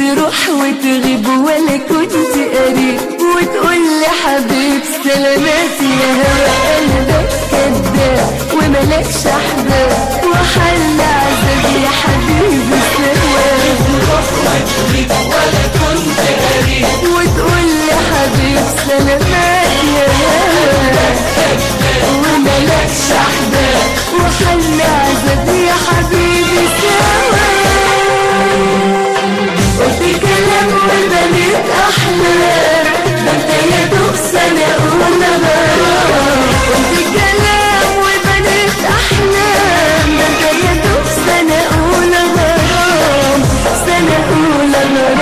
تروح وتغيب ولا كنت قريب وتقول لي حبيب سلامات يا هوا قلبك كداب وملكش احباب وحل عذاب يا حبيبي سلامات ولا كنت قريب وتقول لي حبيب سلامات يا هوا وملكش احباب وحل عذاب يا حبيبي سوا قلت كلام وبنيت احلام ده انت يا دوب سنه اولى غرام قلت كلام وبنيت احلام ده انت يا دوب سنه اولى غرام سنه اولى غرام